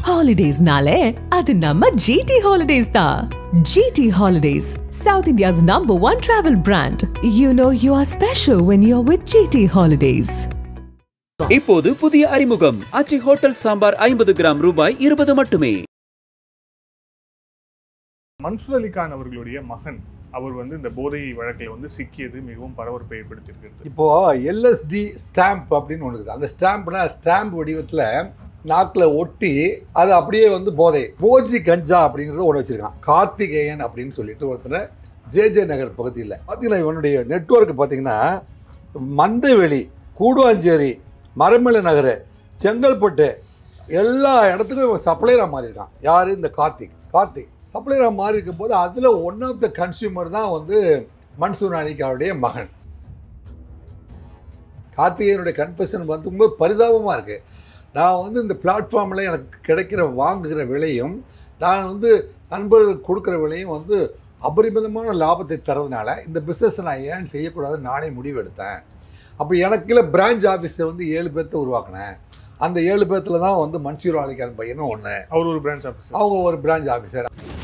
ஹாலிடேஸ்னாலே அது நம்ம ஜிடி ஹாலிடேஸ் தான் GT holidays South India's number one travel brand you know you are special when you are with GT holidays இப்போது புதிய அறிமுகம் அச்சி ஹோட்டல் சாம்பார் ஐம்பது கிராம் ரூபாய் இருபது மட்டுமே மன்சூர் அலிகான் அவர்களுடைய மகன் அவர் வந்து இந்த போதை வழக்கில் வந்து சிக்கியது மிகவும் பரபரப்பை ஏற்படுத்தியிருக்கிறது இப்போ எல்எஸ்டி ஸ்டாம்ப் அப்படின்னு ஒன்று இருக்குது அந்த ஸ்டாம்ப்னா ஸ்டாம்ப் வடிவத்தில் நாக்கில் ஒட்டி அது அப்படியே வந்து போதை போஜி கஞ்சா அப்படிங்கிறத ஒன்று வச்சிருக்கான் கார்த்திகேயன் அப்படின்னு சொல்லிட்டு ஒருத்தர் ஜே ஜே நகர் பகுதியில் பார்த்தீங்கன்னா இவனுடைய நெட்வொர்க் பார்த்தீங்கன்னா மந்தவெளி கூடுவாஞ்சேரி மரமலை நகர் செங்கல்பட்டு எல்லா இடத்துக்கும் இவன் சப்ளையராக மாறியிருக்கான் யார் இந்த கார்த்திக் கார்த்திக் சப்ளையராக மாறி இருக்கும்போது அதில் ஒன் ஆஃப் த கன்சியூமர் தான் வந்து மன்சூர் அலிகாவுடைய மகன் கார்த்திகேயனுடைய கன்ஃபெஷன் வந்து ரொம்ப பரிதாபமாக இருக்குது நான் வந்து இந்த பிளாட்ஃபார்மில் எனக்கு கிடைக்கிற வாங்குகிற விலையும் நான் வந்து நண்பர்களுக்கு கொடுக்குற விலையும் வந்து அபரிமிதமான லாபத்தை தரதுனால இந்த பிஸ்னஸை நான் ஏன் செய்யக்கூடாதுன்னு நானே முடிவெடுத்தேன் அப்போ எனக்கு கீழே பிரான்ச் ஆஃபீஸை வந்து ஏழு பேர்த்த உருவாக்கினேன் அந்த ஏழு பேர்த்தில் தான் வந்து மன்சூர் அலிகான் பையனும் ஒன்று அவர் ஒரு பிரான்ச் ஆஃபீஸர் அவங்க ஒரு பிரான்ச் ஆஃபீஸர்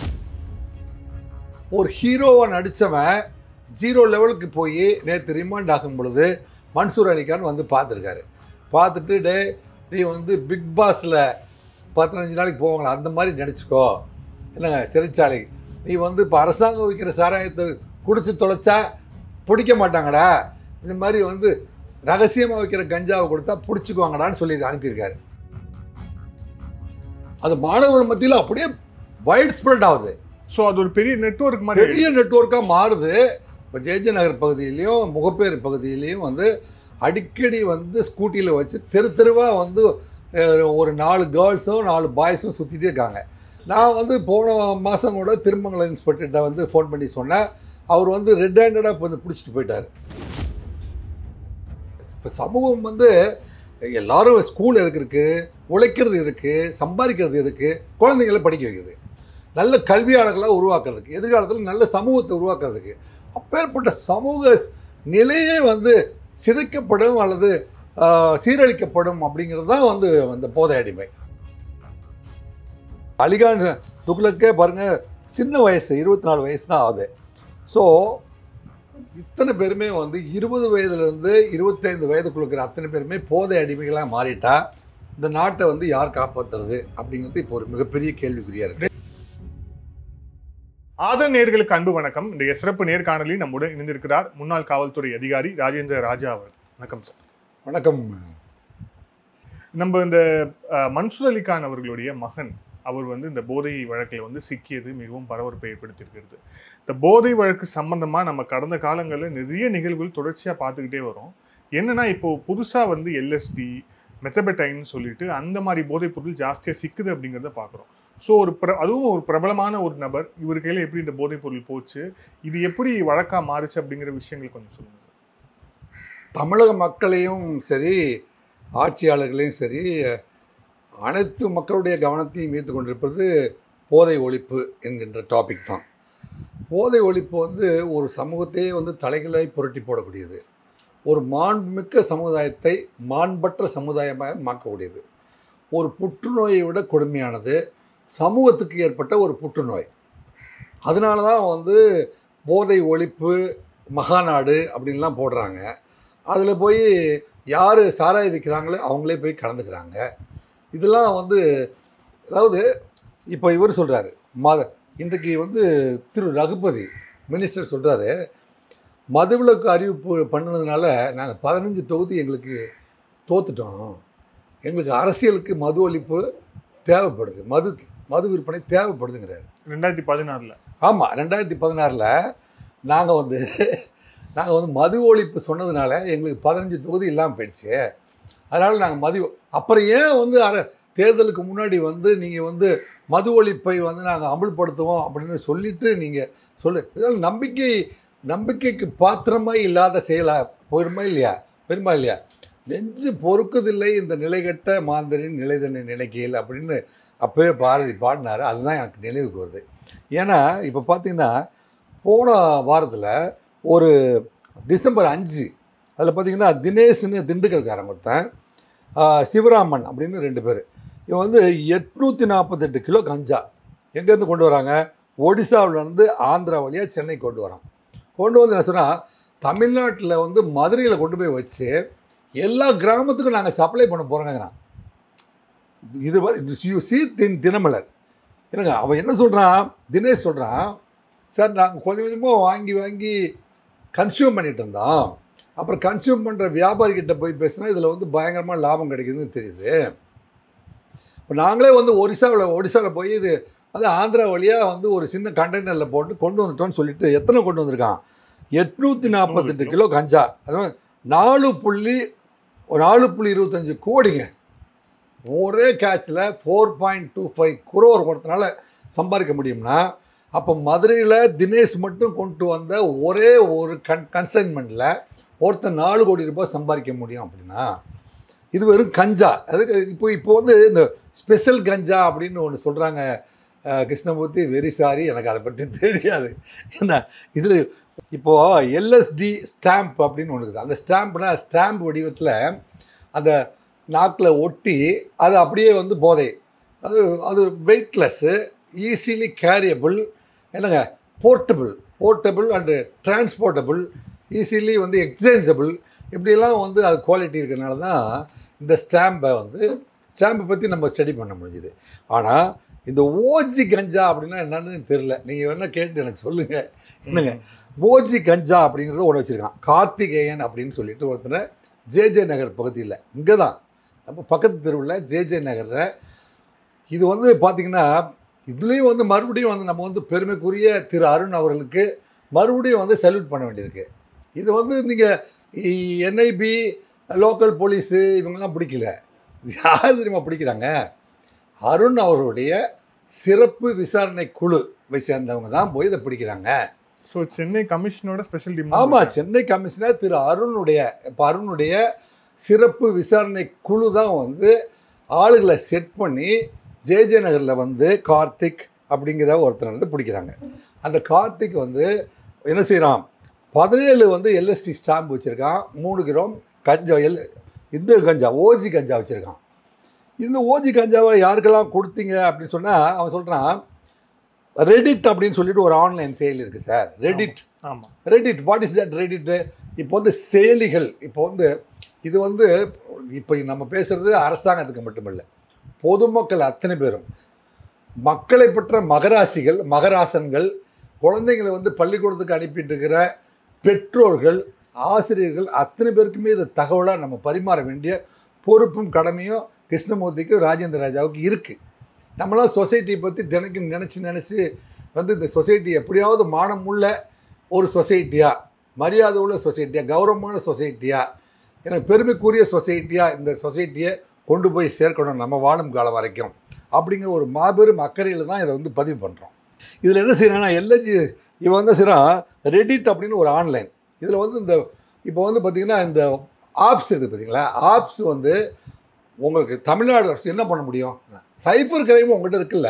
ஒரு ஹீரோவாக நடித்தவன் ஜீரோ லெவலுக்கு போய் நேற்று ரிமாண்ட் ஆகும் பொழுது மன்சூர் அலிகான் வந்து பார்த்துருக்காரு பார்த்துட்டு டே நீ வந்து பிக் பாஸில் பதினஞ்சு நாளைக்கு போவாங்களா அந்த மாதிரி நினச்சிக்கோ என்னங்க சிறைச்சாலை நீ வந்து இப்போ அரசாங்கம் வைக்கிற சாராயத்தை குடிச்சு தொலைச்சா பிடிக்க மாட்டாங்கடா இந்த மாதிரி வந்து ரகசியமாக வைக்கிற கஞ்சாவை கொடுத்தா பிடிச்சிக்குவாங்கடான்னு சொல்லி அனுப்பியிருக்காரு அது மாணவர்கள் மத்தியில் அப்படியே வைட் ஸ்ப்ரெட் ஆகுது ஸோ அது ஒரு பெரிய நெட்வொர்க் மாதிரி பெரிய நெட்வொர்க்காக மாறுது இப்போ ஜெயஜ நகர் பகுதியிலையும் முகப்பேர் பகுதியிலையும் வந்து அடிக்கடி வந்து ஸ்கூட்டியில் வச்சு தெரு தெருவாக வந்து அஹ், ஒரு நாலு கேர்ள்ஸும் நாலு பாய்ஸும் சுற்றிட்டே இருக்காங்க நான் வந்து போன மாதம் கூட திருமங்கலம் இன்ஸ்பெக்டர்கிட்ட வந்து ஃபோன் பண்ணி சொன்னேன் அவர் வந்து ரெட் ஹேண்டடாக இப்போ வந்து பிடிச்சிட்டு போயிட்டார் இப்போ சமூகம் வந்து எல்லாரும் ஸ்கூல் எதுக்கு இருக்குது உழைக்கிறது எதுக்கு சம்பாதிக்கிறது எதுக்கு குழந்தைங்களை படிக்க வைக்கிறது நல்ல கல்வியாளர்களாக உருவாக்குறதுக்கு எதிர்காலத்தில் நல்ல சமூகத்தை உருவாக்குறதுக்கு அப்பேற்பட்ட சமூக நிலையே வந்து சிதைக்கப்படும் அல்லது ஆஹ், சீரழிக்கப்படும் அப்படிங்கிறது தான் வந்து அந்த போதை அடிமை அலிகான் துக்ளக்கே பாருங்க சின்ன வயசு இருபத்தி நாலு வயசு தான் ஆகுது ஸோ இத்தனை பேருமே வந்து இருபது வயதுலேருந்து இருபத்தைந்து வயதுக்குள்ள இருக்கிற அத்தனை பேருமே போதை அடிமைகளாக மாறிட்டா இந்த நாட்டை வந்து யார் காப்பாற்றுறது அப்படிங்கிறது இப்போ ஒரு மிகப்பெரிய கேள்விக்குறியா இருக்கு ஆதர் நேர்களுக்கு அன்பு வணக்கம் இந்த சிறப்பு நேர்காணலில் நம்முடன் இணைந்திருக்கிறார் முன்னாள் காவல்துறை அதிகாரி ராஜேந்திர ராஜா அவர் வணக்கம் சார் வணக்கம் நம்ம இந்த அஹ், மன்சூர் அலிகான் அவர்களுடைய மகன் அவர் வந்து இந்த போதை வழக்கில் வந்து சிக்கியது மிகவும் பரபரப்பை ஏற்படுத்தியிருக்கிறது இந்த போதை வழக்கு சம்பந்தமா நம்ம கடந்த காலங்களில் நிறைய நிகழ்வுகள் தொடர்ச்சியாக பார்த்துக்கிட்டே வரோம் என்னன்னா இப்போ புதுசாக வந்து எல்எஸ்டி மெத்தபெட்டைன்னு சொல்லிட்டு அந்த மாதிரி போதைப் பொருள் ஜாஸ்தியாக சிக்குது அப்படிங்கிறத பார்க்குறோம் ஸோ ஒரு பிர அதுவும் ஒரு பிரபலமான ஒரு நபர் இவர் கையில் எப்படி இந்த போதைப் பொருள் போச்சு இது எப்படி வழக்கா மாறுச்சு அப்படிங்கிற விஷயங்கள் கொஞ்சம் சொல்லுங்க சார் தமிழக மக்களையும் சரி ஆட்சியாளர்களையும் சரி அனைத்து மக்களுடைய கவனத்தையும் ஈர்த்து கொண்டிருப்பது போதை ஒழிப்பு என்கின்ற டாபிக் தான் போதை ஒழிப்பு வந்து ஒரு சமூகத்தையே வந்து தலைகளாய் புரட்டி போடக்கூடியது ஒரு மாண்புமிக்க சமுதாயத்தை மாண்பற்ற சமுதாயமாக மாற்றக்கூடியது ஒரு புற்றுநோயை விட கொடுமையானது சமூகத்துக்கு ஏற்பட்ட ஒரு புற்றுநோய் அதனால தான் வந்து போதை ஒழிப்பு மகாநாடு அப்படின்லாம் போடுறாங்க அதில் போய் யார் சாராயம் விற்கிறாங்களோ அவங்களே போய் கலந்துக்கிறாங்க இதெல்லாம் வந்து அதாவது இப்போ இவர் சொல்கிறாரு மத இன்றைக்கு வந்து திரு ரகுபதி மினிஸ்டர் சொல்கிறாரு மதுவிலக்கு அறிவிப்பு பண்ணதுனால நாங்கள் பதினஞ்சு தொகுதி எங்களுக்கு தோத்துட்டோம் எங்களுக்கு அரசியலுக்கு மது ஒழிப்பு தேவைப்படுது மது மது விற்பனை தேவைப்படுதுங்கிறாரு ரெண்டாயிரத்தி பதினாறில் ஆமாம் ரெண்டாயிரத்தி பதினாறில் நாங்கள் வந்து நாங்கள் வந்து மது ஒழிப்பு சொன்னதுனால எங்களுக்கு பதினஞ்சு தொகுதி இல்லாமல் போயிடுச்சு அதனால் நாங்கள் மது அப்புறம் ஏன் வந்து அர தேர்தலுக்கு முன்னாடி வந்து நீங்கள் வந்து மது ஒழிப்பை வந்து நாங்கள் அமல்படுத்துவோம் அப்படின்னு சொல்லிட்டு நீங்கள் சொல்லு இதனால் நம்பிக்கை நம்பிக்கைக்கு பாத்திரமாக இல்லாத செயலா போயிருமா இல்லையா பெருமா இல்லையா நெஞ்சு பொறுக்குதில்லை இந்த நிலைகட்ட மாந்தரின் நிலைதன்னை நினைக்கையில் அப்படின்னு அப்போவே பாரதி பாடினார் அதுதான் எனக்கு நினைவுக்கு வருது ஏன்னா இப்போ பார்த்தீங்கன்னா போன வாரத்தில் ஒரு டிசம்பர் அஞ்சு அதில் பார்த்தீங்கன்னா தினேஷ்னு திண்டுக்கல்காரன் ஒருத்தன் ஆஹ் சிவராமன் அப்படின்னு ரெண்டு பேர் இவன் வந்து எட்நூற்றி நாற்பத்தெட்டு கிலோ கஞ்சா எங்கேருந்து கொண்டு வராங்க ஒடிசாவிலேருந்து ஆந்திரா வழியாக சென்னை கொண்டு வரான் கொண்டு வந்து என்ன சொன்னால் தமிழ்நாட்டில் வந்து மதுரையில் கொண்டு போய் வச்சு எல்லா கிராமத்துக்கும் நாங்கள் சப்ளை பண்ண போகிறோங்கிறான் இது யூ சி தின் தினமலர் என்னங்க அவன் என்ன சொல்கிறான் தினேஷ் சொல்கிறான் சார் நாங்கள் கொஞ்சம் கொஞ்சமாக வாங்கி வாங்கி கன்சியூம் பண்ணிட்டு இருந்தோம் அப்புறம் கன்சியூம் பண்ணுற வியாபாரிகிட்ட போய் பேசினா இதில் வந்து பயங்கரமாக லாபம் கிடைக்குதுன்னு தெரியுது இப்போ நாங்களே வந்து ஒரிசாவில் ஒடிசாவில் போய் இது அது ஆந்திரா வழியாக வந்து ஒரு சின்ன கண்டெய்னரில் போட்டு கொண்டு வந்துட்டோம்னு சொல்லிட்டு எத்தனை கொண்டு வந்திருக்கான் எட்நூற்றி நாற்பத்தெட்டு கிலோ கஞ்சா அதாவது நாலு புள்ளி ஒரு நாலு புள்ளி இருபத்தஞ்சு கோடிங்க ஒரே கேட்சில் four point two five crore ஒருத்தனால சம்பாதிக்க முடியும்னா அப்போ மதுரையில் தினேஷ் மட்டும் கொண்டு வந்த ஒரே ஒரு கன் கன்சைன்மெண்ட்டில் ஒருத்தன் நாலு கோடி ரூபாய் சம்பாதிக்க முடியும் அப்படின்னா இது வெறும் கஞ்சா அதுக்கு இப்போ இப்போ வந்து இந்த ஸ்பெஷல் கஞ்சா அப்படின்னு ஒன்று சொல்கிறாங்க கிருஷ்ணமூர்த்தி வெரி சாரி எனக்கு அதை பற்றி தெரியாது என்ன இதில் இப்போது எல்எஸ்டி ஸ்டாம்ப் அப்படின்னு ஒன்று இருக்குது அந்த ஸ்டாம்ப்னா ஸ்டாம்ப் வடிவத்தில் அந்த நாக்கில் ஒட்டி அது அப்படியே வந்து போதை அது அது வெயிட்லெஸ்ஸு ஈஸிலி கேரியபிள் என்னங்க portable portable and transportable easily வந்து எக்ஸ்சேஞ்சபிள் இப்படியெல்லாம் வந்து அது குவாலிட்டி இருக்கிறனால தான் இந்த ஸ்டாம்பை வந்து ஸ்டாம்பை பற்றி நம்ம ஸ்டடி பண்ண முடிஞ்சுது ஆனால் இந்த ஓஜி கஞ்சா அப்படின்னா என்னன்னு தெரில நீங்கள் வேணால் கேட்டு எனக்கு சொல்லுங்கள் என்னங்க ஓஜி கஞ்சா அப்படிங்கிறத ஒன்று வச்சுருக்கான் கார்த்திகேயன் அப்படின்னு சொல்லிட்டு ஒருத்தனை ஜேஜே நகர் பகுதியில் இங்கே தான் நம்ம பக்கத்து தெருவில் ஜேஜே நகரில் இது வந்து பார்த்திங்கன்னா இதுலேயும் வந்து மறுபடியும் வந்து நம்ம வந்து பெருமைக்குரிய திரு அருண் அவர்களுக்கு மறுபடியும் வந்து சல்யூட் பண்ண வேண்டியிருக்கு இது வந்து நீங்கள் என்ஐபி லோக்கல் போலீஸு இவங்கெல்லாம் பிடிக்கல யார் தெரியுமா பிடிக்கிறாங்க அருண் அவர்களுடைய சிறப்பு விசாரணை குழுவை சேர்ந்தவங்க தான் போய் இதை பிடிக்கிறாங்க ஸோ சென்னை கமிஷனோட ஸ்பெஷல் டீம் ஆமாம் சென்னை கமிஷனர் திரு அருணுடைய இப்போ அருணுடைய சிறப்பு விசாரணை குழு தான் வந்து ஆளுகளை செட் பண்ணி ஜேஜே நகரில் வந்து கார்த்திக் அப்படிங்கிற ஒருத்தரை வந்து பிடிக்கிறாங்க அந்த கார்த்திக் வந்து என்ன செய்கிறான் பதினேழு வந்து எல்எஸ்டி ஸ்டாம்ப் வச்சுருக்கான் மூணு கிராம் கஞ்சா எல் இந்த கஞ்சா ஓஜி கஞ்சா வச்சுருக்கான் இந்த ஓஜி கஞ்சாவை யாருக்கெல்லாம் கொடுத்தீங்க அப்படின்னு சொன்னால் அவன் சொல்கிறான் ரெடிட் அப்படின்னு சொல்லிட்டு ஒரு ஆன்லைன் செயல் இருக்குது சார் ரெடிட் ஆமாம் Reddit what is that Reddit இப்போ வந்து செயலிகள் இப்போ வந்து இது வந்து இப்போ நம்ம பேசுகிறது அரசாங்கத்துக்கு மட்டுமல்ல பொதுமக்கள் அத்தனை பேரும் மக்களை பற்ற மகராசிகள் மகராசன்கள் குழந்தைங்களை வந்து பள்ளிக்கூடத்துக்கு அனுப்பிட்டு இருக்கிற பெற்றோர்கள் ஆசிரியர்கள் அத்தனை பேருக்குமே இது தகவலாக நம்ம பரிமாற வேண்டிய பொறுப்பும் கடமையும் கிருஷ்ணமூர்த்திக்கும் ராஜேந்திர ராஜாவுக்கு இருக்குது நம்மளாம் சொசைட்டியை பற்றி தினைக்கும் நினச்சி நினச்சி வந்து இந்த சொசைட்டி எப்படியாவது மானமுள்ள ஒரு சொசைட்டியாக மரியாதை உள்ள சொசைட்டியாக கௌரவமான சொசைட்டியாக எனக்கு பெருமைக்குரிய சொசைட்டியாக இந்த சொசைட்டியை கொண்டு போய் சேர்க்கணும் நம்ம வாழும் காலம் வரைக்கும் அப்படிங்கிற ஒரு மாபெரும் அக்கறையில் தான் இதை வந்து பதிவு பண்ணுறோம் இதில் என்ன செய்யறாங்கன்னா எல்ஐஜி இவன் வந்து செய்கிறான் ரெடிட் அப்படின்னு ஒரு ஆன்லைன் இதில் வந்து இந்த இப்போ வந்து பார்த்திங்கன்னா இந்த ஆப்ஸ் இருக்குது பார்த்தீங்களா ஆப்ஸ் வந்து உங்களுக்கு தமிழ்நாடு அரசு என்ன பண்ண முடியும் சைபர் கிரைம் உங்கள்கிட்ட இருக்குல்ல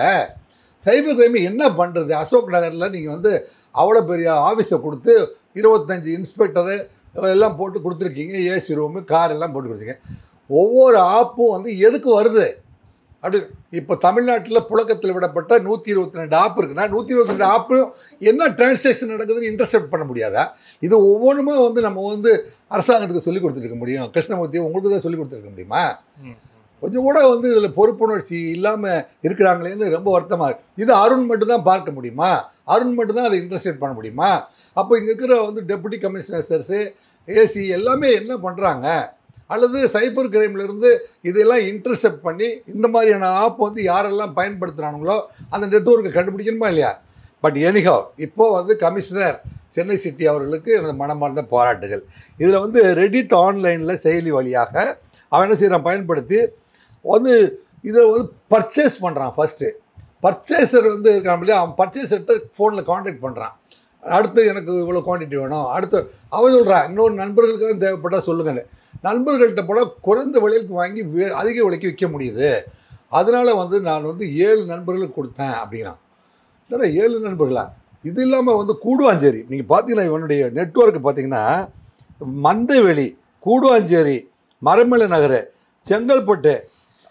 சைபர் கிரைம் என்ன பண்ணுறது அசோக் நகரில் நீங்கள் வந்து அவ்வளோ பெரிய ஆஃபீஸை கொடுத்து இருபத்தஞ்சி இன்ஸ்பெக்டரு எல்லாம் போட்டு கொடுத்துருக்கீங்க ஏசி ரூமு கார் எல்லாம் போட்டு கொடுத்தீங்க ஒவ்வொரு ஆப்பும் வந்து எதுக்கு வருது அப்படி இப்போ தமிழ்நாட்டில் புழக்கத்தில் விடப்பட்ட நூற்றி இருபத்தி ரெண்டு ஆப் இருக்குன்னா நூற்றி இருபத்தி ரெண்டு ஆப்பும் என்ன டிரான்சாக்ஷன் நடக்குதுன்னு இன்டர்செப்ட் பண்ண முடியாதா இது ஒவ்வொன்றுமே வந்து நம்ம வந்து அரசாங்கத்துக்கு சொல்லி கொடுத்துருக்க முடியும் கிருஷ்ணமூர்த்தி உங்களுக்கு தான் சொல்லி கொடுத்துருக்க முடியுமா கொஞ்சம் கூட வந்து இதில் பொறுப்புணர்ச்சி இல்லாமல் இருக்கிறாங்களேன்னு ரொம்ப வருத்தமாக இருக்கு இது அருண் மட்டும்தான் பார்க்க முடியுமா அருண் மட்டும்தான் அதை இன்டர்செப்ட் பண்ண முடியுமா அப்போ இங்கே இருக்கிற வந்து டெபுட்டி கமிஷனர்ஸு ஏசி எல்லாமே என்ன பண்ணுறாங்க அல்லது சைபர் கிரைம்லேருந்து இதெல்லாம் இன்டர்செப்ட் பண்ணி இந்த மாதிரியான ஆப் வந்து யாரெல்லாம் பயன்படுத்துகிறானுங்களோ அந்த நெட்ஒர்க்கை கண்டுபிடிக்கணுமா இல்லையா பட் எனிஹோ இப்போ வந்து கமிஷனர் சென்னை சிட்டி அவர்களுக்கு எனது மனமார்ந்த பாராட்டுகள் இதில் வந்து ரெடிட் ஆன்லைனில் செயலி வழியாக அவன் என்ன செய்கிறான் பயன்படுத்தி வந்து இதை வந்து பர்ச்சேஸ் பண்ணுறான் ஃபஸ்ட்டு பர்ச்சேசர் வந்து இருக்கான் இல்லையா அவன் பர்ச்சேசர்கிட்ட ஃபோனில் காண்டாக்ட் பண்ணுறான் அடுத்து எனக்கு இவ்வளோ குவான்டிட்டி வேணும் அடுத்து அவன் சொல்கிறான் இன்னொரு நண்பர்களுக்கு தேவைப்பட்டால் சொல்லுங்கன்னு நண்பர்கள்ட்ட போல குறைந்த விலைக்கு வாங்கி வே அதிக விலைக்கு விற்க முடியுது அதனால் வந்து நான் வந்து ஏழு நண்பர்களுக்கு கொடுத்தேன் அப்படிங்கிறான் இல்லைடா ஏழு நண்பர்களா இது இல்லாமல் வந்து கூடுவாஞ்சேரி நீங்கள் பார்த்தீங்கன்னா இவனுடைய நெட்ஒர்க் பார்த்தீங்கன்னா மந்தைவெளி கூடுவாஞ்சேரி மரமலை நகர் செங்கல்பட்டு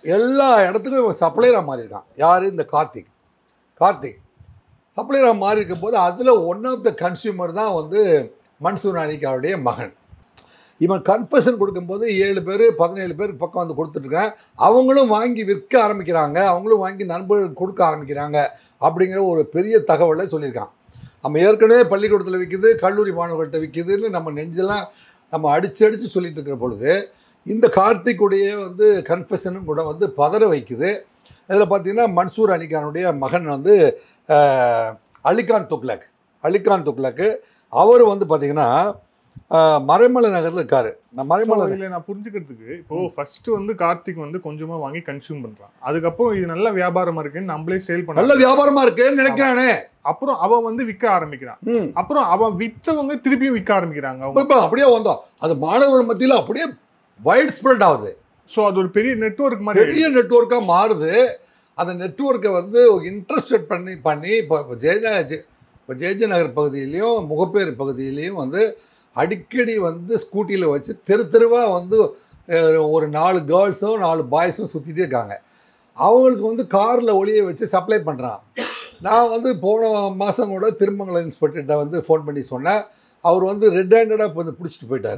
எல்லா இடத்துக்கும் இவன் சப்ளையராக மாறியிருக்கான் யார் இந்த கார்த்திக் கார்த்திக் சப்ளையராக மாறி இருக்கும்போது அதில் ஒன் ஆஃப் த கன்சியூமர் தான் வந்து மன்சூர் அலிகாவுடைய மகன் இவன் கன்ஃபெஷன் கொடுக்கும்போது ஏழு பேர் பதினேழு பேர் பக்கம் வந்து கொடுத்துட்ருக்கேன் அவங்களும் வாங்கி விற்க ஆரம்பிக்கிறாங்க அவங்களும் வாங்கி நண்பர்களுக்கு கொடுக்க ஆரம்பிக்கிறாங்க அப்படிங்கிற ஒரு பெரிய தகவலை சொல்லியிருக்கான் நம்ம ஏற்கனவே பள்ளிக்கூடத்தில் விற்கிது கல்லூரி மாணவர்கள்ட்ட விற்கிதுன்னு நம்ம நெஞ்செல்லாம் நம்ம அடிச்சு அடித்து சொல்லிட்டு இருக்கிற பொழுது இந்த கார்த்திக்குடைய வந்து கன்ஃபெஷனும் கூட வந்து பதற வைக்குது அதில் பார்த்தீங்கன்னா மன்சூர் அலிகானுடைய மகன் வந்து அஹ், அலிகான் துக்லக் அலிகான் துக்லக்கு அவர் வந்து பார்த்தீங்கன்னா அஹ், மறைமலை நகரில் இருக்காரு நான் மறைமலை இல்ல நான் புரிஞ்சுக்கிறதுக்கு இப்போ ஃபர்ஸ்ட் வந்து கார்த்திக் வந்து கொஞ்சமா வாங்கி கன்சியூம் பண்றான் அதுக்கப்புறம் இது நல்ல வியாபாரமா இருக்குன்னு நம்மளே சேல் நல்ல பண்ண வியாபாரமா இருக்குன்னு நினைக்கிறானே அப்புறம் அவன் வந்து விற்க ஆரம்பிக்கிறான் ம் அப்புறம் அவன் வித்தவங்க திருப்பியும் விற்க ஆரம்பிக்கிறாங்க அவங்க இப்போ அப்படியே வந்தோம் அது மாணவர்கள் மத்தியில் அப்படியே வைட் ஸ்ப்ரெட் ஆகுது சோ அது ஒரு பெரிய நெட்வொர்க் மாதிரி பெரிய நெட்ஒர்க்காக மாறுது அந்த நெட்ஒர்க்கை வந்து இன்ட்ரெஸ்டட் பண்ணி பண்ணி இப்போ இப்போ ஜெயஜ இப்போ ஜெயஜ நகர் பகுதியிலையும் முகப்பேர் பகுதியிலையும் வந்து அடிக்கடி வந்து ஸ்கூட்டியில் வச்சு தெரு தெருவாக வந்து அஹ், ஒரு நாலு கேர்ள்ஸும் நாலு பாய்ஸும் சுற்றிட்டே இருக்காங்க அவங்களுக்கு வந்து காரில் ஒளியை வச்சு சப்ளை பண்ணுறான் நான் வந்து போன மாதம் கூட திருமங்கலம் இன்ஸ்பெக்டர்கிட்ட வந்து ஃபோன் பண்ணி சொன்னேன் அவர் வந்து ரெட் ஹேண்டடாக வந்து பிடிச்சிட்டு போயிட்டார்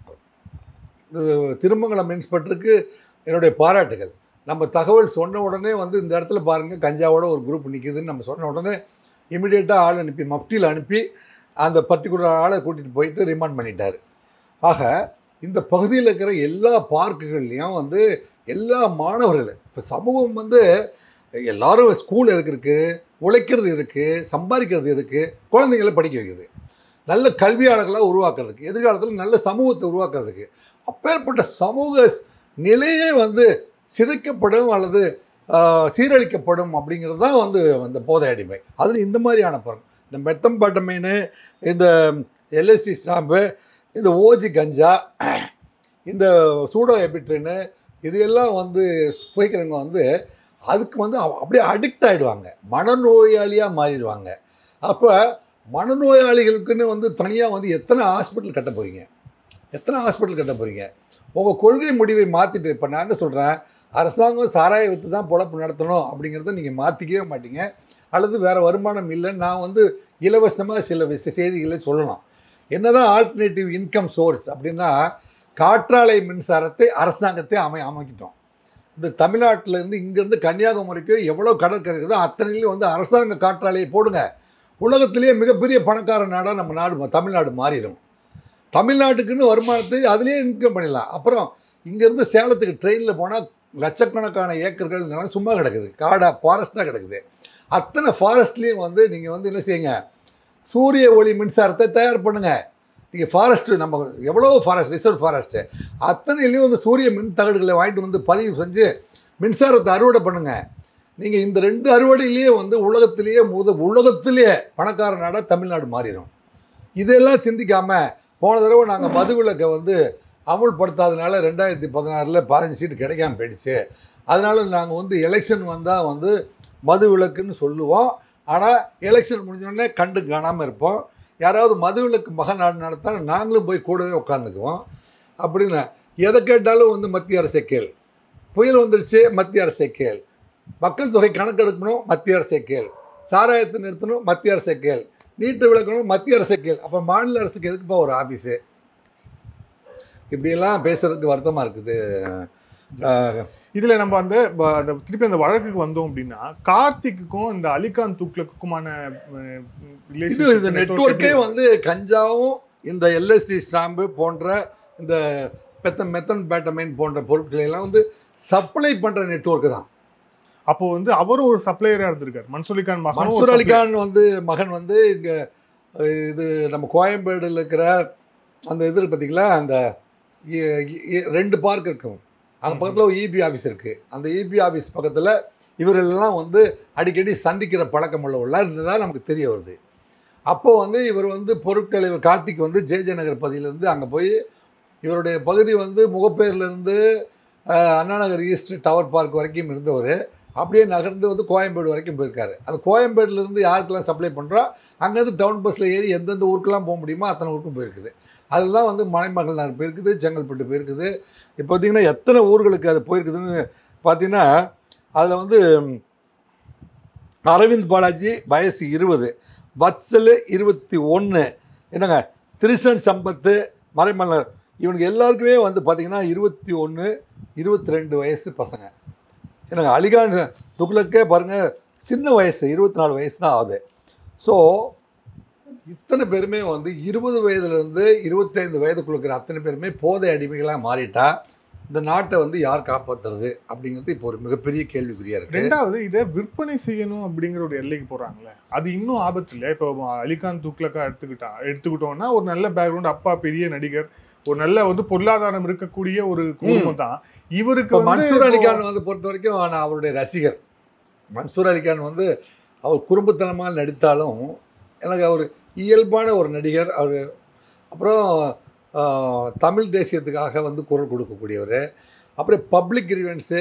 திருமங்கலம் இன்ஸ்பெக்டருக்கு என்னுடைய பாராட்டுகள் நம்ம தகவல் சொன்ன உடனே வந்து இந்த இடத்துல பாருங்கள் கஞ்சாவோட ஒரு குரூப் நிற்கிதுன்னு நம்ம சொன்ன உடனே இமிடியேட்டாக ஆள் அனுப்பி மஃப்டியில் அனுப்பி அந்த பர்டிகுலர் ஆளை கூட்டிகிட்டு போயிட்டு ரிமாண்ட் பண்ணிட்டார் ஆக இந்த பகுதியில் இருக்கிற எல்லா பார்க்குகள்லையும் வந்து எல்லா மாணவர்கள் இப்போ சமூகம் வந்து எல்லாரும் ஸ்கூல் எதுக்கு இருக்குது உழைக்கிறது எதுக்கு சம்பாதிக்கிறது எதுக்கு குழந்தைங்களை படிக்க வைக்குது நல்ல கல்வியாளர்களாக உருவாக்குறதுக்கு எதிர்காலத்தில் நல்ல சமூகத்தை உருவாக்குறதுக்கு அப்பேற்பட்ட சமூக நிலையே வந்து சிதைக்கப்படும் அல்லது ஆஹ், சீரழிக்கப்படும் அப்படிங்கிறது தான் வந்து அந்த போதை அடிமை அதில் இந்த மாதிரியான படம் இந்த மெத்தம்பட்டமீன் இந்த எல்எஸ்டி ஸ்டாம்பு இந்த ஓஜி கஞ்சா இந்த சூடோ எபிட்ரின்னு இது எல்லாம் வந்து புகைக்கிறவங்க வந்து அதுக்கு வந்து அவ- அப்படியே அடிக்ட் ஆகிடுவாங்க மனநோயாளியாக மாறிடுவாங்க அப்போ மனநோயாளிகளுக்குன்னு வந்து தனியாக வந்து எத்தனை ஹாஸ்பிட்டல் கட்ட போகிறீங்க எத்தனை ஹாஸ்பிட்டல் கட்ட போகிறீங்க உங்கள் கொள்கை முடிவை மாற்றிட்டு இப்போ நான் என்ன சொல்கிறேன் அரசாங்கம் சாராய விற்று தான் பொழப்பு நடத்தணும் அப்படிங்கிறத நீங்கள் மாற்றிக்கவே மாட்டீங்க அல்லது வேறு வருமானம் இல்லைன்னு நான் வந்து இலவசமாக சில விஷ செய்திகளை சொல்லலாம் என்னதான் ஆல்டர்னேட்டிவ் இன்கம் சோர்ஸ் அப்படின்னா காற்றாலை மின்சாரத்தை அரசாங்கத்தை அமை அமைக்கிட்டோம் இந்த தமிழ்நாட்டில் இருந்து இங்கேருந்து கன்னியாகுமரிக்கு எவ்வளோ கடற்கரை இருக்குதோ அத்தனையிலையும் வந்து அரசாங்க காற்றாலையை போடுங்க உலகத்திலேயே மிகப்பெரிய பணக்கார நாடாக நம்ம நாடு தமிழ்நாடு மாறிடும் தமிழ்நாட்டுக்குன்னு வருமானத்தை அதுலேயே இன்கம் பண்ணிடலாம் அப்புறம் இங்கேருந்து சேலத்துக்கு ட்ரெயினில் போனால் லட்சக்கணக்கான ஏக்கர்கள் நிலம் சும்மா கிடக்குது காடாக ஃபாரஸ்ட்டாக கிடக்குது அத்தனை ஃபாரஸ்ட்லேயும் வந்து நீங்கள் வந்து என்ன செய்யுங்க சூரிய ஒளி மின்சாரத்தை தயார் பண்ணுங்க நீங்கள் ஃபாரஸ்ட்டு நம்ம எவ்வளோ ஃபாரஸ்ட் ரிசர்வ் ஃபாரஸ்ட்டு அத்தனையிலையும் வந்து சூரிய மின் தகடுகளை வாங்கிட்டு வந்து பதிவு செஞ்சு மின்சாரத்தை அறுவடை பண்ணுங்க நீங்கள் இந்த ரெண்டு அறுவடையிலேயே வந்து உலகத்திலேயே முத உலகத்திலேயே பணக்கார நாடாக தமிழ்நாடு மாறிடும் இதெல்லாம் சிந்திக்காமல் போன தடவை நாங்கள் மதுவிலக்கை வந்து அமுல்படுத்தாதனால ரெண்டாயிரத்தி பதினாறில் பதினஞ்சு சீட்டு கிடைக்காம போயிடுச்சு அதனால நாங்கள் வந்து எலெக்ஷன் வந்தால் வந்து மது விலக்குன்னு சொல்லுவோம் ஆனால் எலெக்ஷன் முடிஞ்சோடனே கண்டு காணாமல் இருப்போம் யாராவது மதுவிலக்கு மகநாடு நடத்தா நாங்களும் போய் கூடவே உட்காந்துக்குவோம் அப்படின்னு எதை கேட்டாலும் வந்து மத்திய அரசை கேள் புயல் வந்துருச்சு மத்திய அரசை கேள் மக்கள் தொகை கணக்கெடுக்கணும் மத்திய அரசை கேள் சாராயத்தை நிறுத்தணும் மத்திய அரசை கேள் நீட்டு விளக்கணும் மத்திய அரசை கேள் அப்போ மாநில அரசுக்கு எதுக்குப்பா ஒரு ஆஃபீஸு இப்படியெல்லாம் பேசுறதுக்கு வருத்தமாக இருக்குது ஆஹ், இதுல நம்ம அந்த ப- அந்த திருப்பி அந்த வழக்குக்கு வந்தோம் அப்படின்னா கார்த்திக்குக்கும் இந்த அலிகான் துக்ளக்குமான அஹ், இது relationship இந்த network நெட்ஒர்க்கே எப்படி வந்து கஞ்சாவும் இந்த எல்எஸ்டி ஸ்டாம்பு போன்ற இந்த மெத்தன் மெத்தன் பேட்டமைன் போன்ற பொருட்களை எல்லாம் வந்து சப்ளை பண்ணுற நெட்ஒர்க்கு தான் அப்போ வந்து அவரும் ஒரு சப்ளையரா இருந்திருக்காரு மன்சூலிகான் மகனும் ஒரு மன்சூர் supplier. அலிகான் வந்து மகன் வந்து இங்கே இது நம்ம கோயம்பேடுல இருக்கிற அந்த இது இருக்கு பார்த்தீங்களா அந்த இ- இ- ரெண்டு பார்க் இருக்கும் அங்கே ம். பக்கத்தில் ஒரு இபி ஆஃபீஸ் இருக்குது அந்த இபி ஆஃபீஸ் பக்கத்தில் இவரெல்லாம் வந்து அடிக்கடி சந்திக்கிற பழக்கம் உள்ளவர்களாக இருந்ததாக நமக்கு தெரிய வருது அப்போ வந்து இவர் வந்து பொருட்களை இவர் கார்த்திக் வந்து ஜே ஜே நகர் பகுதியிலேருந்து அங்கே போய் இவருடைய பகுதி வந்து முகப்பேர்லேருந்து Anna Nagar East Tower Park வரைக்கும் இருந்தவர் அப்படியே நகர்ந்து வந்து கோயம்பேடு வரைக்கும் போயிருக்காரு அந்த கோயம்பேடுலேருந்து யாருக்கெல்லாம் சப்ளை பண்ணுறா அங்கேருந்து டவுன் பஸ்ஸில் ஏறி எந்தெந்த ஊருக்கெல்லாம் போக முடியுமோ அத்தனை ஊருக்கும் போயிருக்குது அதுதான் வந்து மலைமகள் நகர் போயிருக்குது செங்கல்பட்டு போயிருக்குது இப்போ பார்த்தீங்கன்னா எத்தனை ஊர்களுக்கு அது போயிருக்குதுன்னு பார்த்தீங்கன்னா அதில் வந்து ம், அரவிந்த் பாலாஜி வயசு இருபது வத்சல் இருபத்தி ஒன்று என்னங்க திரிசன் சம்பத்து மறைமலர் இவனுக்கு எல்லாருக்குமே வந்து பார்த்தீங்கன்னா இருபத்தி ஒன்று இருபத்தி ரெண்டு வயசு பசங்க என்னங்க அலிகான் துக்ளக்கே பாருங்கள் சின்ன வயசு இருபத்தி நாலு வயசு தான் ஆகுது ஸோ இத்தனை பேருமே வந்து இருபது வயதுலேருந்து இருபத்தைந்து வயதுக்குள்ள இருக்கிற அத்தனை பேருமே போதை அடிமைகளாக மாறிட்டா இந்த நாட்டை வந்து யார் காப்பாற்றுறது அப்படிங்கிறது இப்போ ஒரு மிகப்பெரிய கேள்விக்குறியாக இருக்குது ரெண்டாவது இதை விற்பனை செய்யணும் அப்படிங்கிற ஒரு எல்லைக்கு போறாங்களே அது இன்னும் ஆபத்து இல்லை இப்போ அலிகான் துக்ளக்கா எடுத்துக்கிட்டா எடுத்துக்கிட்டோம்னா ஒரு நல்ல பேக்ரவுண்ட் அப்பா பெரிய நடிகர் ஒரு நல்ல வந்து பொருளாதாரம் இருக்கக்கூடிய ஒரு குடும்பம் தான் இவருக்கு இப்போ வந்து மன்சூர் இப்போ- அலிகான் வந்து பொறுத்த வரைக்கும் நான் அவருடைய ரசிகர் மன்சூர் அலிகான் வந்து அவர் குறும்புத்தனமாக நடித்தாலும் எனக்கு அவர் இயல்பான ஒரு நடிகர் அவர் அப்புறம் ஆஹ், தமிழ் தேசியத்துக்காக வந்து குரல் கொடுக்கக்கூடியவர் அப்புறம் பப்ளிக் கிரீவன்ஸு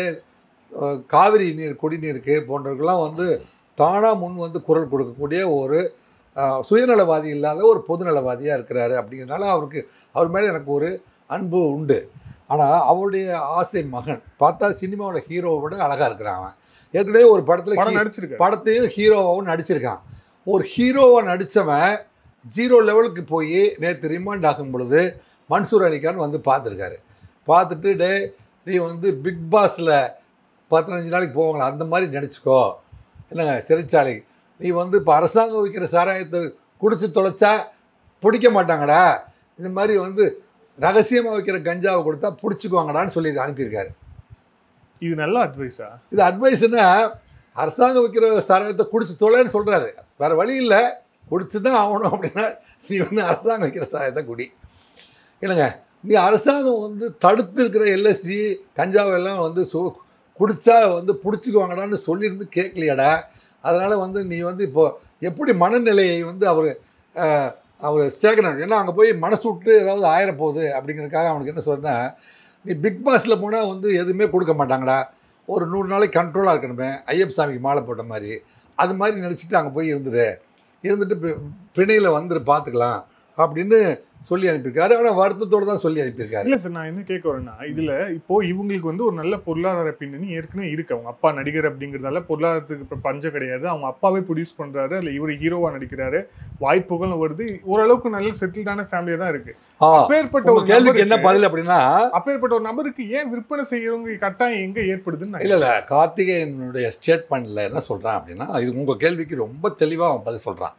காவிரி நீர் குடிநீருக்கு போன்றவர்கள்லாம் வந்து தானாக முன் வந்து குரல் கொடுக்கக்கூடிய ஒரு ஆஹ், சுயநலவாதி இல்லாத ஒரு பொதுநலவாதியாக இருக்கிறாரு அப்படிங்கிறனால அவருக்கு அவர் மேலே எனக்கு ஒரு அன்பு உண்டு ஆனால் அவருடைய ஆசை மகன் பார்த்தா சினிமாவோட ஹீரோவை விட அழகாக இருக்கிறான் அவன் ஏற்கனவே ஒரு படம் படத்தில் நடிச்சிருக்காரு படத்தையும் ஹீரோவாகவும் நடிச்சிருக்கான் ஒரு ஹீரோவை நடித்தவன் ஜீரோ லெவலுக்கு போய் நேற்று ரிமாண்ட் ஆகும் பொழுது மன்சூர் அலிகான் வந்து பார்த்துருக்காரு பார்த்துட்டு டே நீ வந்து பிக் பாஸில் பதினஞ்சு நாளைக்கு போவாங்களா அந்த மாதிரி நினச்சிக்கோ என்னங்க சிறைச்சாலை நீ வந்து இப்போ அரசாங்கம் வைக்கிற சாராயத்தை குடிச்சு தொலைச்சா பிடிக்க மாட்டாங்கடா இந்த மாதிரி வந்து ரகசியமாக வைக்கிற கஞ்சாவை கொடுத்தா பிடிச்சிக்குவாங்கடான்னு சொல்லி அனுப்பியிருக்காரு இது நல்ல அட்வைஸா இது அட்வைஸ்னா அரசாங்கம் வைக்கிற சாராயத்தை குடிச்சு தொலைன்னு சொல்கிறாரு வேறு வழி இல்லை குடிச்சு தான் ஆகணும் அப்படின்னா நீ வந்து அரசாங்கம் வைக்கிற சாராயத்தை குடி இல்லைங்க நீ அரசாங்கம் வந்து தடுத்து இருக்கிற எல்எஸ்டி கஞ்சாவெல்லாம் வந்து சு குடிச்சா வந்து பிடிச்சிக்குவாங்கடான்னு சொல்லியிருந்து கேட்கலையாடா அதனால் வந்து நீ வந்து இப்போ எப்படி மனநிலையை வந்து அவர் அவர் ஸ்டேகனன் ஏன்னா அங்கே போய் மனசு விட்டு ஏதாவது ஆயிரப்போகுது அப்படிங்கிறதுக்காக அவனுக்கு என்ன சொல்கிறேன்னா நீ பிக் பாஸில் போனால் வந்து எதுவுமே கொடுக்க மாட்டாங்கடா ஒரு நூறு நாளைக்கு கண்ட்ரோலாக இருக்கணுமே ஐயப்ப சாமிக்கு மாலை போட்ட மாதிரி அது மாதிரி நினச்சிட்டு அங்கே போய் இருந்துரு இருந்துட்டு பி- பிணையில் வந்துரு பார்த்துக்கலாம் அப்படின்னு சொல்லி அனுப்பியிருக்காரு ஆனால் வருத்தத்தோடு தான் சொல்லி அனுப்பியிருக்காரு இல்ல சார் நான் என்ன கேட்க வரேன்னா இதுல இப்போ இவங்களுக்கு வந்து ஒரு நல்ல பொருளாதார பின்னணி ஏற்கனவே இருக்கு அவங்க அப்பா நடிகர் அப்படிங்கறதால பொருளாதாரத்துக்கு இப்ப பஞ்சம் கிடையாது அவங்க அப்பாவே ப்ரொடியூஸ் பண்றாரு அதுல இவர் ஹீரோவா நடிக்கிறாரு வாய்ப்புகளும் வருது ஓரளவுக்கு நல்ல செட்டில்டான ஃபேமிலியா தான் இருக்கு ஆ அப்பேற்பட்ட உங்க ஒரு கேள்விக்கு என்ன நபருக்கு- பதில் அப்படின்னா அப்பேற்பட்ட ஒரு நபருக்கு ஏன் விற்பனை செய்யறவங்க கட்டாயம் எங்க ஏற்படுதுன்னு நான் இல்லை இல்லை கார்த்திகேயனுடைய ஸ்டேட்மெண்ட்டில் என்ன சொல்கிறான் அப்படின்னா இது உங்கள் கேள்விக்கு ரொம்ப தெளிவாக அவன் பதில் சொல்கிறான்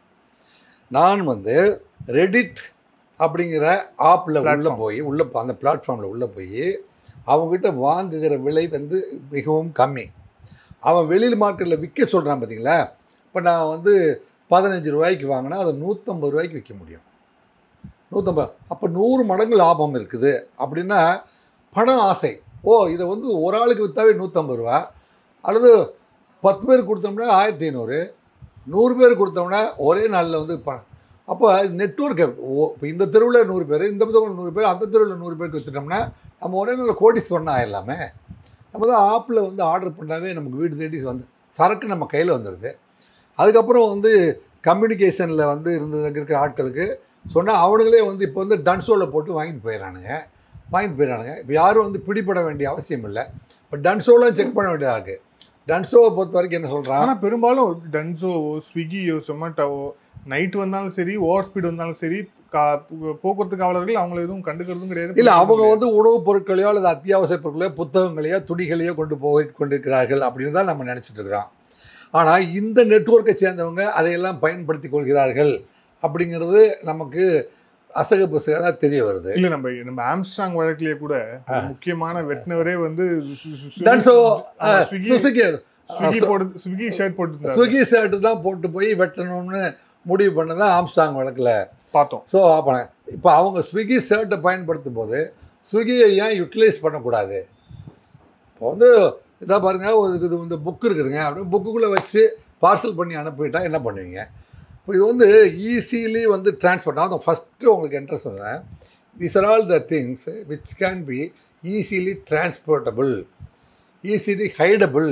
நான் வந்து ரெடிட் அப்படிங்கிற ஆப்பில் உள்ளே Platform. போய் உள்ளே அந்த பிளாட்ஃபார்மில் உள்ளே போய் அவங்ககிட்ட வாங்குகிற விலை வந்து மிகவும் கம்மி அவன் வெளியில் மார்க்கெட்டில் விற்க சொல்கிறான் பார்த்தீங்களா இப்போ நான் வந்து பதினஞ்சு ரூபாய்க்கு வாங்கினா அதை நூற்றம்பது ரூபாய்க்கு விற்க முடியும் நூற்றம்பது அப்போ நூறு மடங்கு லாபம் இருக்குது அப்படின்னா பணம் ஆசை ஓ இதை வந்து ஒரு ஆளுக்கு விற்றாவே நூற்றம்பது ரூபா அல்லது பத்து பேர் கொடுத்தோம்னா ஆயிரத்தி ஐநூறு நூறு பேர் கொடுத்தோம்னா ஒரே நாளில் வந்து பணம் அப்போ நெட்ஒர்க் இப்போ இந்த தெருவில் நூறு பேர் இந்த தெருவில் நூறு பேர் அந்த தெருவில் நூறு பேருக்கு விற்றுட்டோம்னா நம்ம ஒரே நாளில் கோடி சொன்ன ஆயிடலாமே நம்ம தான் ஆப்பில் வந்து ஆர்டர் பண்ணாவே நமக்கு வீடு தேடி வந்து சரக்கு நம்ம கையில் வந்துடுது அதுக்கப்புறம் வந்து கம்யூனிகேஷனில் வந்து இருந்தது இருக்கிற ஆட்களுக்கு சொன்னால் அவனுங்களே வந்து இப்போ வந்து டன்சோவில் போட்டு வாங்கிட்டு போயிடறானுங்க வாங்கிட்டு போயிடறானுங்க இப்போ யாரும் வந்து பிடிபட வேண்டிய அவசியம் இல்லை இப்போ டன்சோலாம் செக் பண்ண வேண்டியதாக இருக்குது டன்சோவை பொறுத்த வரைக்கும் என்ன சொல்கிறான் ஆனா பெரும்பாலும் டன்சோவோ ஸ்விக்கியோ சொமேட்டோவோ நைட் வந்தாலும் சரி ஓவர் ஸ்பீட் வந்தாலும் சரி கா- போ- போக்குவரத்து காவலர்கள் அவங்கள எதுவும் கண்டுக்கிறதும் கிடையாது இல்லை அவங்க வந்து உணவுப் பொருட்களையோ அல்லது அத்தியாவசிய பொருட்களையோ புத்தகங்களையோ துணிகளையோ கொண்டு போய் கொண்டிருக்கிறார்கள் அப்படின்னு தான் நம்ம நினச்சிட்டு இருக்கிறோம் ஆனால் இந்த நெட்வொர்க்கை சேர்ந்தவங்க அதையெல்லாம் பயன்படுத்தி கொள்கிறார்கள் அப்படிங்கிறது நமக்கு அசக புசகராக தெரிய வருது இல்ல நம்ம நம்ம ஆம்ஸ்ட்ராங் வழக்கிலேயே கூட ஒரு முக்கியமான வெட்டினவரே வந்து சு- சு- சு- டன்சோ ஆமா, ஸ்விக்கி சுசுகி ஸ்விக்கி போட்டு ஸ்விக்கி ஷர்ட் போட்டு ஸ்விக்கி ஷர்ட்டு தான் போட்டு போய் வெட்டணும்னு முடிவு பண்ணதான் ஆம்ஸ்டாங் வழக்கில் பார்த்தோம் ஸோ அப்போ இப்போ அவங்க ஸ்விக்கி ஷர்ட்டை பயன்படுத்தும் போது ஸ்விக்கியை ஏன் யூட்டிலைஸ் பண்ணக்கூடாது இப்போ வந்து இதாக பாருங்கள் ஒரு இது இந்த புக் இருக்குதுங்க அப்படியே புக்குக்குள்ளே வச்சு பார்சல் பண்ணி அனுப்பிட்டா என்ன பண்ணுவீங்க இப்போ இது வந்து ஈஸிலி வந்து டிரான்ஸ்போர்ட் நான் ஃபஸ்ட்டு உங்களுக்கு என்ட்ரு சொல்கிறேன் these are all the things which can be easily transportable easily hideable.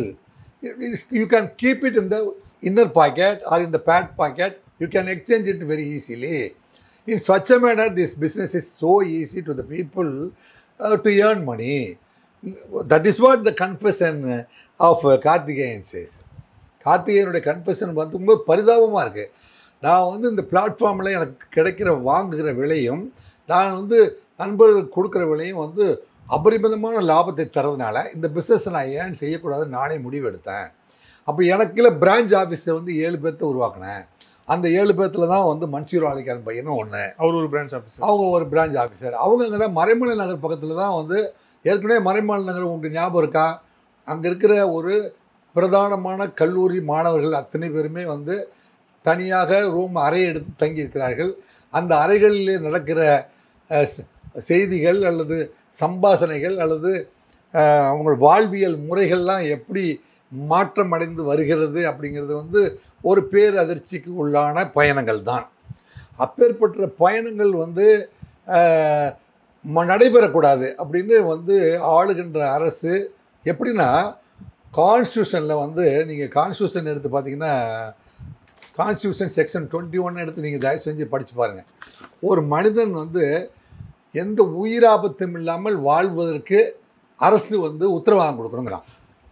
You can keep it in the inner pocket or in the pad pocket. You can exchange it very easily. In such a manner, this business is so easy to the people uh, to earn money. That is what the confession of Karthikeyan says கார்த்திகேயனுடைய confession வந்து ரொம்ப பரிதாபமாக இருக்குது நான் வந்து இந்த பிளாட்ஃபார்மில் எனக்கு கிடைக்கிற வாங்குகிற விலையும் நான் வந்து நண்பர்களுக்கு கொடுக்குற விலையும் வந்து அபரிமிதமான லாபத்தை தரதுனால இந்த பிஸ்னஸ் நான் ஏன் செய்யக்கூடாதுன்னு நானே முடிவு எடுத்தேன் அப்போ எனக்குள்ள பிரான்ச் ஆஃபீஸை வந்து ஏழு பேர்த்த உருவாக்கினேன் அந்த ஏழு பேர்த்தில் தான் வந்து மன்சூர் அலிகான் பையனும் ஒன்று அவர் ஒரு பிரான்ச் ஆஃபீஸர் அவங்க ஒரு பிரான்ச் ஆஃபீஸர் அவங்க எங்கடா மறைமலை நகர் பக்கத்தில் தான் வந்து ஏற்கனவே மறைமலை நகர் உங்களுக்கு ஞாபகம் இருக்கா அங்கே இருக்கிற ஒரு பிரதானமான கல்லூரி மாணவர்கள் அத்தனை பேருமே வந்து தனியாக ரூம் அறை எடுத்து தங்கியிருக்கிறார்கள் அந்த அறைகளிலே நடக்கிற அஹ், செ- செய்திகள் அல்லது சம்பாஷணைகள் அல்லது அஹ், அவங்க வாழ்வியல் முறைகள்லாம் எப்படி மாற்றம் அடைந்து வருகிறது அப்படிங்கிறது வந்து ஒரு பேரதிர்ச்சிக்கு உள்ளான பயணங்கள் தான் அப்பேற்பட்ட பயணங்கள் வந்து அஹ், ம- நடைபெறக்கூடாது அப்படின்னு வந்து ஆளுகின்ற அரசு எப்படின்னா கான்ஸ்டியூஷனில் வந்து நீங்கள் கான்ஸ்டியூஷன் எடுத்து பார்த்தீங்கன்னா கான்ஸ்டியூஷன் செக்ஷன் டுவெண்ட்டி ஒன் எடுத்து நீங்கள் தயவு செஞ்சு படித்து பாருங்கள் ஒரு மனிதன் வந்து எந்த உயிராபத்தும் இல்லாமல் வாழ்வதற்கு அரசு வந்து உத்தரவாதம் கொடுக்கணுங்கிறான்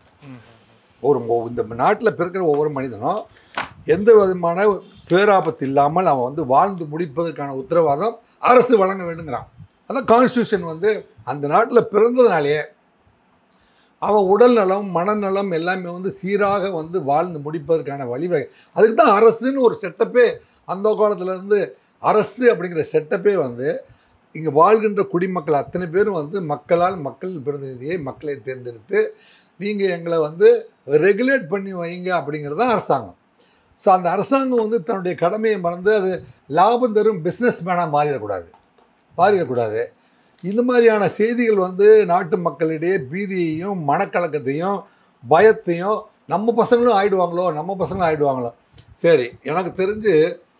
ஒரு ஒ- இந்த நாட்டில் பிறக்கிற ஒவ்வொரு மனிதனும் எந்த விதமான பேராபத்து இல்லாமல் அவன் வந்து வாழ்ந்து முடிப்பதற்கான உத்தரவாதம் அரசு வழங்க வேண்டுங்கிறான் அதான் கான்ஸ்டியூஷன் வந்து அந்த நாட்டில் பிறந்ததுனாலேயே அவன் உடல் நலம் மனநலம் எல்லாமே வந்து சீராக வந்து வாழ்ந்து முடிப்பதற்கான வழிவகை அதுக்கு தான் அரசுன்னு ஒரு செட்டப்பே அந்த காலத்துல இருந்து அரசு அப்படிங்கிற செட்டப்பே வந்து இங்கே வாழ்கின்ற குடிமக்கள் அத்தனை பேரும் வந்து மக்களால் மக்கள் பிரதிநிதியை மக்களை தேர்ந்தெடுத்து நீங்கள் எங்களை வந்து ரெகுலேட் பண்ணி வைங்க அப்படிங்கிறது தான் அரசாங்கம் ஸோ அந்த அரசாங்கம் வந்து தன்னுடைய கடமையை மறந்து அது லாபம் தரும் பிஸ்னஸ் மேனாக மாறிடக்கூடாது மாறிடக்கூடாது இந்த மாதிரியான செய்திகள் வந்து நாட்டு மக்களிடையே பீதியையும் மனக்கலக்கத்தையும் பயத்தையும் நம்ம பசங்களும் ஆயிடுவாங்களோ நம்ம பசங்களும் ஆயிடுவாங்களோ சரி எனக்கு தெரிஞ்சு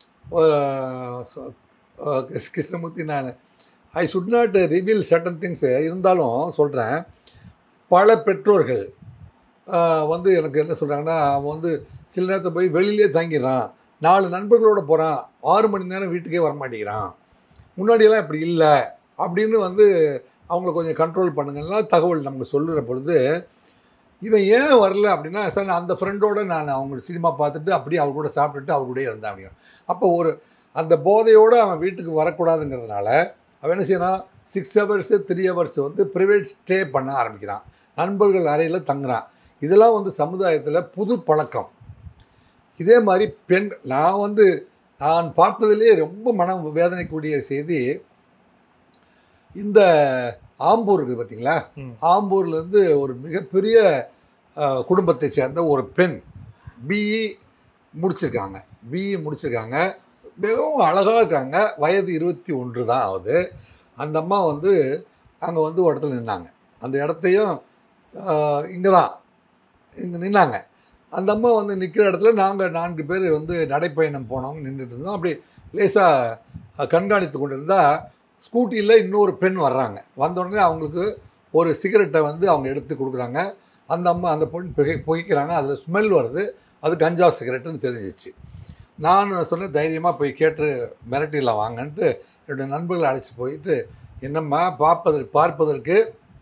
அஹ், சொ- அஹ், கிருஷ்ண- கிருஷ்ணமூர்த்தி நான் I should not reveal certain things இருந்தாலும் சொல்கிறேன் பல பெற்றோர்கள் ஆஹ், வந்து எனக்கு என்ன சொல்கிறாங்கன்னா அவன் வந்து சில நேரத்தில் போய் வெளியிலே தங்கிடுறான் நாலு நண்பர்களோட போகிறான் ஆறு மணி நேரம் வீட்டுக்கே வரமாட்டேங்கிறான் முன்னாடியெல்லாம் இப்படி இல்லை அப்படின்னு வந்து அவங்கள கொஞ்சம் கண்ட்ரோல் பண்ணுங்கலாம் தகவல் நமக்கு சொல்லுற பொழுது இவன் ஏன் வரல அப்படின்னா சார் நான் அந்த ஃப்ரெண்டோட நான் அவங்க சினிமா பார்த்துட்டு அப்படியே அவர் கூட சாப்பிட்டுட்டு அவர் கூடயே இருந்தேன் அப்படின்னா அப்போ ஒரு அந்த போதையோடு அவன் வீட்டுக்கு வரக்கூடாதுங்கிறதுனால அவன் என்ன செய்யறான் சிக்ஸ் ஹவர்ஸு த்ரீ ஹவர்ஸ் வந்து ப்ரைவேட் ஸ்டே பண்ண ஆரம்பிக்கிறான் நண்பர்கள் அறையில் தங்குறான் இதெல்லாம் வந்து சமுதாயத்தில் புது பழக்கம் இதே மாதிரி பெண் நான் வந்து நான் பார்த்ததிலே ரொம்ப மன வேதனைக்கூடிய செய்தி இந்த ஆம்பூர் இருக்குது பார்த்தீங்களா ம். ஆம்பூர்லேருந்து ஒரு மிகப்பெரிய அஹ், குடும்பத்தை சேர்ந்த ஒரு பெண் பிஇ முடிச்சிருக்காங்க பிஇ முடிச்சிருக்காங்க மிகவும் அழகாக இருக்காங்க வயது இருபத்தி ஒன்று தான் ஆகுது அந்த அம்மா வந்து அங்கே வந்து ஒரு இடத்துல நின்னாங்க அந்த இடத்தையும் இங்கே தான் இங்கே நின்னாங்க அந்த அம்மா வந்து நிற்கிற இடத்துல நாங்கள் நான்கு பேர் வந்து நடைப்பயணம் போனவங்க நின்றுட்டு இருந்தோம் அப்படி லேசாக கண்காணித்து கொண்டு இருந்தால் ஸ்கூட்டியில் இன்னொரு பெண் வர்றாங்க வந்த உடனே அவங்களுக்கு ஒரு சிகரெட்டை வந்து அவங்க எடுத்து கொடுக்குறாங்க அந்த அம்மா அந்த பொண்ணு புகை புகைக்கிறாங்க அதில் ஸ்மெல் வருது அது கஞ்சா சிகரெட்டுன்னு தெரிஞ்சிச்சு நான் சொன்னேன் தைரியமாக போய் கேட்டு மிரட்டிடலாம் வாங்கன்ட்டு என்னுடைய நண்பர்களை அழைச்சி போயிட்டு என்னம்மா பார்ப்பதற்கு பார்ப்பதற்கு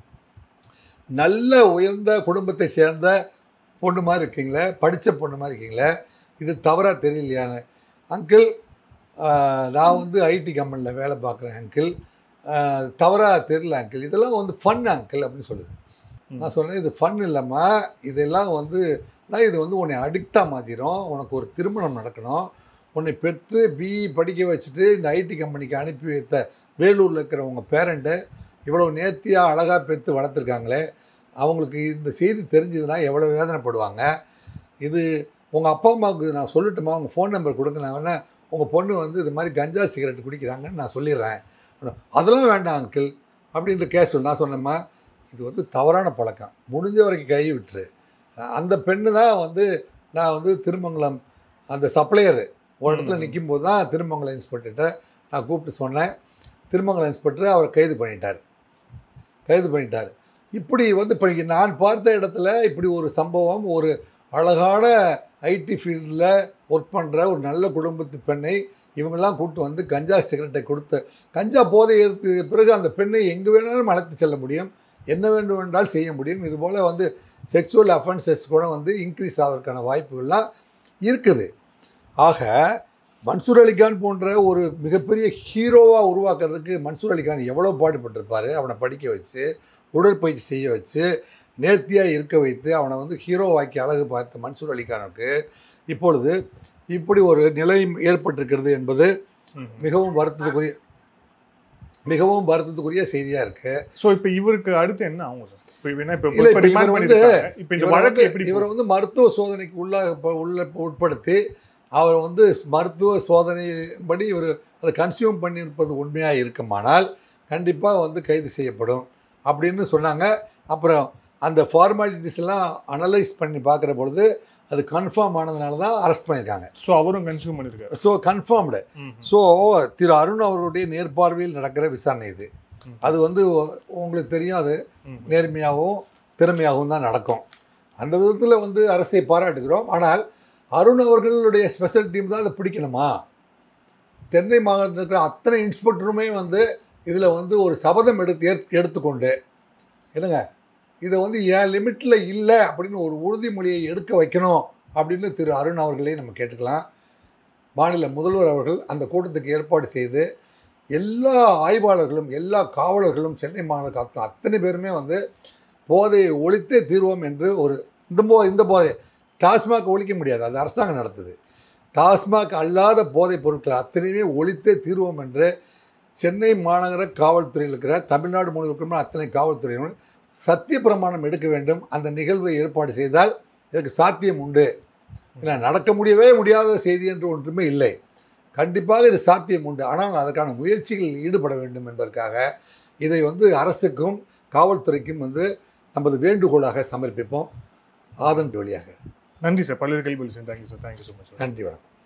நல்ல உயர்ந்த குடும்பத்தை சேர்ந்த பொண்ணு மாதிரி இருக்கீங்களே படித்த பொண்ணு மாதிரி இருக்கீங்களே இது தவறாக தெரியலையான்னு அங்கிள் நான் வந்து ஐடி கம்பெனியில் வேலை பார்க்குறேன் அங்கிள் தவறாக தெரியல அங்கிள் இதெல்லாம் வந்து ஃபன் அங்கிள் அப்படின்னு சொல்லுது நான் சொன்னேன் இது ஃபன் இல்லைம்மா இதெல்லாம் வந்து நான் இது வந்து உன்னை அடிக்டாக மாற்றிடும் உனக்கு ஒரு திருமணம் நடக்கணும் உன்னை பெற்று பிஇ படிக்க வச்சுட்டு இந்த ஐடி கம்பெனிக்கு அனுப்பி வைத்த வேலூரில் இருக்கிற உங்கள் பேரண்ட்டு இவ்வளோ நேர்த்தியாக அழகாக பெற்று வளர்த்துருக்காங்களே அவங்களுக்கு இந்த செய்தி தெரிஞ்சதுன்னா எவ்வளோ வேதனைப்படுவாங்க இது உங்கள் அப்பா அம்மாவுக்கு நான் சொல்லட்டுமா உங்கள் ஃபோன் நம்பர் கொடுங்க நான் வேணா உங்கள் பொண்ணு வந்து இது மாதிரி கஞ்சா சிகரெட் குடிக்கிறாங்கன்னு நான் சொல்லிடுறேன் அதெல்லாம் வேண்டாம் அங்கிள் அப்படின்ற கேஸ் நான் சொன்னேம்மா இது வந்து தவறான பழக்கம் முடிஞ்ச வரைக்கும் கை விட்டுரு அந்த பெண்ணு தான் வந்து நான் வந்து திருமங்கலம் அந்த சப்ளையரு ஒரு இடத்துல ம். நிற்கும் போது தான் திருமங்கலம் இன்ஸ்பெக்டர்கிட்ட நான் கூப்பிட்டு சொன்னேன் திருமங்கலம் இன்ஸ்பெக்டர் அவர் கைது பண்ணிட்டார் கைது பண்ணிட்டார் இப்படி வந்து இப்போ நான் பார்த்த இடத்துல இப்படி ஒரு சம்பவம் ஒரு அழகான ஐடி ஃபீல்டில் ஒர்க் பண்ணுற ஒரு நல்ல குடும்பத்து பெண்ணை இவங்கெல்லாம் கூப்பிட்டு வந்து கஞ்சா சிகரெட்டை கொடுத்து கஞ்சா போதை ஏற்று பிறகு அந்த பெண்ணை எங்கே வேணாலும் அழைத்து செல்ல முடியும் என்ன வேண்டும் என்றால் செய்ய முடியும் இதுபோல் வந்து செக்ஸுவல் அஃபென்சஸ் கூட வந்து இன்க்ரீஸ் ஆவதற்கான வாய்ப்புகள்லாம் இருக்குது ஆக மன்சூர் அலிகான் போன்ற ஒரு மிகப்பெரிய ஹீரோவாக உருவாக்குறதுக்கு மன்சூர் அலிகான் எவ்வளோ பாடுபட்டிருப்பார் அவனை படிக்க வச்சு உடற்பயிற்சி செய்ய வச்சு நேர்த்தியாக இருக்க வைத்து அவனை வந்து ஹீரோவாக்கி அழகு பார்த்த மன்சூர் அலிகானுக்கு இப்பொழுது இப்படி ஒரு நிலை ஏற்பட்டிருக்கிறது என்பது ம். மிகவும் வருத்தத்துக்குரிய மிகவும் வருத்தத்துக்குரிய செய்தியாக இருக்குது ஸோ இப்போ இவருக்கு அடுத்து என்ன ஆகும் சார் இப்போ என்ன இப்போ இல்ல, இப்போ இப்ப ரிமாண்ட் இவர் வந்து- பண்ணிருக்காங்க இப்போ இந்த இவரை வழக்கு வந்து- எப்படி இவரை வந்து மருத்துவ சோதனைக்கு உள்ள இப்ப உள்ள உட்படுத்தி அவர் வந்து மருத்துவ சோதனை படி இவர் அதை கன்சியூம் பண்ணியிருப்பது உண்மையாக இருக்குமானால் கண்டிப்பாக வந்து கைது செய்யப்படும் அப்படின்னு சொன்னாங்க அப்புறம் அந்த ஃபார்மாலிட்டிஸ் எல்லாம் அனலைஸ் பண்ணி பார்க்குற பொழுது அது கன்ஃபார்ம் ஆனதுனால தான் அரெஸ்ட் பண்ணியிருக்காங்க ஸோ அவரும் கன்சியூம் பண்ணிருக்காரு ஸோ கன்ஃபார்ம்டு ம். ஸோ திரு அருண் அவர்களுடைய நேர்பார்வையில் நடக்கிற விசாரணை இது ம். அது வந்து உங்களுக்கு தெரியும் அது ம். நேர்மையாகவும் திறமையாகவும் தான் நடக்கும் அந்த விதத்தில் வந்து அரசை பாராட்டுகிறோம் ஆனால் அருண் அவர்களுடைய ஸ்பெஷல் டீம் தான் அதை பிடிக்கணுமா தென்னை மாகாணத்தில் இருக்கிற அத்தனை இன்ஸ்பெக்டருமே வந்து இதில் வந்து ஒரு சபதம் எடுத்து ஏற்- எடுத்துக்கொண்டு என்னங்க இதை வந்து என் லிமிட்டில் இல்லை அப்படின்னு ஒரு உறுதிமொழியை எடுக்க வைக்கணும் அப்படின்னு திரு அருண் அவர்களே நம்ம கேட்டுக்கலாம் மாநில முதல்வர் அவர்கள் அந்த கூட்டத்துக்கு ஏற்பாடு செய்து எல்லா ஆய்வாளர்களும் எல்லா காவலர்களும் சென்னை மாநகர காத்து அத்தனை பேருமே வந்து போதையை ஒழித்தே தீர்வோம் என்று ஒரு இந்த போ இந்த போதை டாஸ்மாக் ஒழிக்க முடியாது அது அரசாங்கம் நடத்துது டாஸ்மாக் அல்லாத போதைப் பொருட்கள் அத்தனையுமே ஒழித்தே தீர்வோம் என்று சென்னை மாநகர காவல்துறையில் இருக்கிற தமிழ்நாடு முழுவதும் அத்தனை காவல்துறையினரும் சத்திய பிரமாணம் எடுக்க வேண்டும் அந்த நிகழ்வை ஏற்பாடு செய்தால் இதற்கு சாத்தியம் உண்டு ஏன்னா நடக்க முடியவே முடியாத செய்தி என்று ஒன்றுமே இல்லை கண்டிப்பாக இது சாத்தியம் உண்டு ஆனால் அதற்கான முயற்சிகளில் ஈடுபட வேண்டும் என்பதற்காக இதை வந்து அரசுக்கும் காவல்துறைக்கும் வந்து நமது வேண்டுகோளாக சமர்ப்பிப்போம் ஆதன் வழியாக நன்றி சார் பல்வேறு கேள்வி thank you sir thank you so much நன்றி வணக்கம்